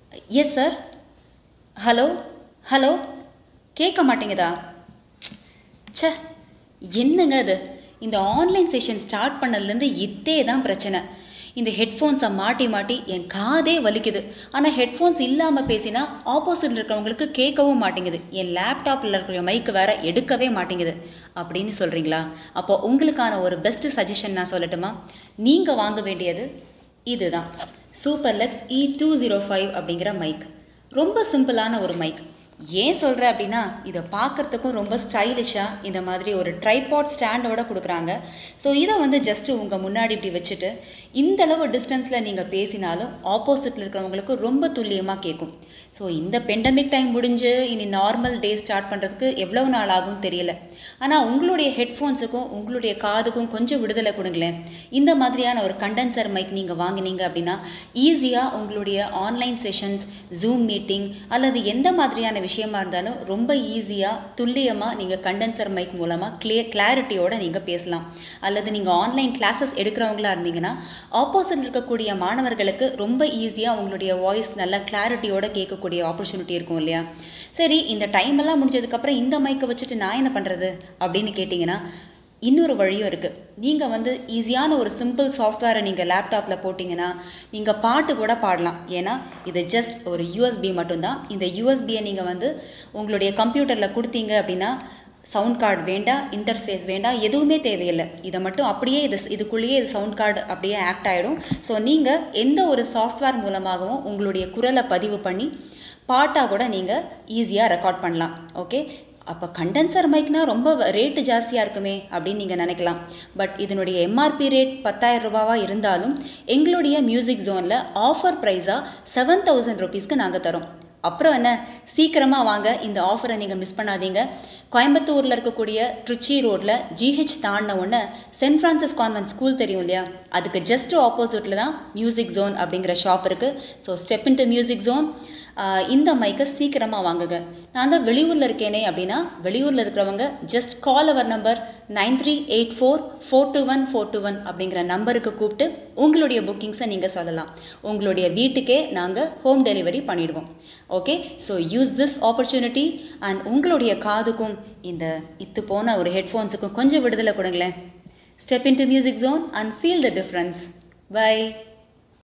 yes sir hello hello கேட்க மாட்டேங்குதா ச்சே என்னங்க அது இந்த ஆன்லைன் செஷன் ஸ்டார்ட் பண்ணதுலேருந்து இதே தான் பிரச்சனை இந்த ஹெட்ஃபோன்ஸை மாட்டி மாட்டி என் காதே வலிக்குது ஆனால் ஹெட்ஃபோன்ஸ் இல்லாமல் பேசினா ஆப்போசிட்டில் இருக்கிறவங்களுக்கு கேட்கவும் மாட்டேங்குது என் லேப்டாப்பில் இருக்கிற மைக்கு வேற எடுக்கவே மாட்டேங்குது அப்படின்னு சொல்கிறீங்களா அப்போ உங்களுக்கான ஒரு பெஸ்ட் சஜஷன் நான் சொல்லட்டுமா நீங்கள் வாங்க வேண்டியது இதுதான் super lux E two zero five அப்படிங்கிற மைக் ரொம்ப சிம்பிளான ஒரு மைக் ஏன் சொல்கிறேன் அப்படின்னா இதை பார்க்குறதுக்கும் ரொம்ப ஸ்டைலிஷாக இந்த மாதிரி ஒரு ட்ரைபாட் ஸ்டாண்டோட கொடுக்குறாங்க ஸோ இதை வந்து ஜஸ்ட்டு உங்கள் முன்னாடி இப்படி வச்சுட்டு இந்த அளவு டிஸ்டன்ஸில் நீங்கள் பேசினாலும் ஆப்போசிட்டில் இருக்கிறவங்களுக்கு ரொம்ப துல்லியமாக கேட்கும் ஸோ இந்த பெண்டமிக் டைம் முடிஞ்சு இனி நார்மல் டே ஸ்டார்ட் பண்ணுறதுக்கு எவ்வளவு நாள் ஆகும் தெரியல ஆனால் உங்களுடைய ஹெட்ஃபோன்ஸுக்கும் உங்களுடைய காதுக்கும் கொஞ்சம் விடுதலை கொடுங்களேன் இந்த மாதிரியான ஒரு கண்டென்சர் மைக் நீங்கள் வாங்கினீங்க அப்படின்னா ஈஸியாக உங்களுடைய ஆன்லைன் செஷன்ஸ் ஜூம் மீட்டிங் அல்லது எந்த மாதிரியான விஷயமா இருந்தாலும் ரொம்ப ஈஸியாக துல்லியமாக நீங்கள் கண்டென்சர் மைக் மூலமாக கிளியர் கிளாரிட்டியோட நீங்கள் பேசலாம் அல்லது நீங்கள் ஆன்லைன் கிளாஸஸ் எடுக்கிறவங்களா இருந்தீங்கன்னா ஆப்போசிட் இருக்கக்கூடிய மாணவர்களுக்கு ரொம்ப ஈஸியாக உங்களுடைய வாய்ஸ் நல்ல கிளாரிட்டியோட கேட்கக்கூடிய ஆப்பர்ச்சுனிட்டி இருக்கும் இல்லையா சரி இந்த டைம் எல்லாம் முடிஞ்சதுக்கப்புறம் இந்த மைக்கை வச்சுட்டு நான் என்ன பண்ணுறது அப்படின்னு கேட்டிங்கன்னா இன்னொரு வழியும் இருக்குது நீங்கள் வந்து ஈஸியான ஒரு சிம்பிள் சாஃப்ட்வேரை நீங்கள் லேப்டாப்பில் போட்டிங்கன்னா நீங்கள் பாட்டு கூட பாடலாம் ஏன்னா இது ஜஸ்ட் ஒரு யூஎஸ்பி மட்டும்தான் இந்த யூஎஸ்பியை நீங்கள் வந்து உங்களுடைய கம்ப்யூட்டரில் கொடுத்தீங்க அப்படின்னா சவுண்ட் கார்டு வேண்டாம் இன்டர்ஃபேஸ் வேண்டாம் எதுவுமே தேவையில்லை இதை மட்டும் அப்படியே இது இதுக்குள்ளேயே இது சவுண்ட் கார்டு அப்படியே ஆக்ட் ஆகிடும் ஸோ நீங்கள் எந்த ஒரு சாஃப்ட்வேர் மூலமாகவும் உங்களுடைய குரலை பதிவு பண்ணி பாட்டாக கூட நீங்கள் ஈஸியாக ரெக்கார்ட் பண்ணலாம் ஓகே அப்போ கண்டென்சர் மைக்னா ரொம்ப ரேட்டு ஜாஸ்தியாக இருக்குமே அப்படின்னு நீங்கள் நினைக்கலாம் பட் இதனுடைய எம்ஆர்பி ரேட் பத்தாயிரம் ரூபாவாக இருந்தாலும் எங்களுடைய மியூசிக் ஜோனில் ஆஃபர் ப்ரைஸாக செவன் தௌசண்ட் ருபீஸ்க்கு நாங்கள் தரோம் அப்புறம் என்ன சீக்கிரமாக வாங்க இந்த ஆஃபரை நீங்கள் மிஸ் பண்ணாதீங்க கோயம்புத்தூரில் இருக்கக்கூடிய ட்ரிச்சி ரோட்டில் ஜிஹெச் தாண்டின உடனே சென்ட் ஃப்ரான்சிஸ் கான்வென்ட் ஸ்கூல் தெரியும் இல்லையா அதுக்கு ஜஸ்ட் ஆப்போசிட்டில் தான் மியூசிக் ஜோன் அப்படிங்கிற ஷாப் இருக்குது so step into music zone இந்த மைக்கை சீக்கிரமாக வாங்குங்க நான் தான் வெளியூரில் இருக்கேனே அப்படின்னா வெளியூரில் இருக்கிறவங்க ஜஸ்ட் கால் அவர் number nine three eight four four two one four two one அப்படிங்கிற நம்பருக்கு கூப்பிட்டு உங்களுடைய புக்கிங்ஸை நீங்கள் சொல்லலாம் உங்களுடைய வீட்டுக்கே நாங்கள் ஹோம் டெலிவரி பண்ணிடுவோம் okay so use this opportunity and உங்களுடைய காதுக்கும் இந்த இத்து போன ஒரு ஹெட்ஃபோன்ஸுக்கும் கொஞ்சம் விடுதலை கொடுங்களேன் step in to music zone and feel the difference by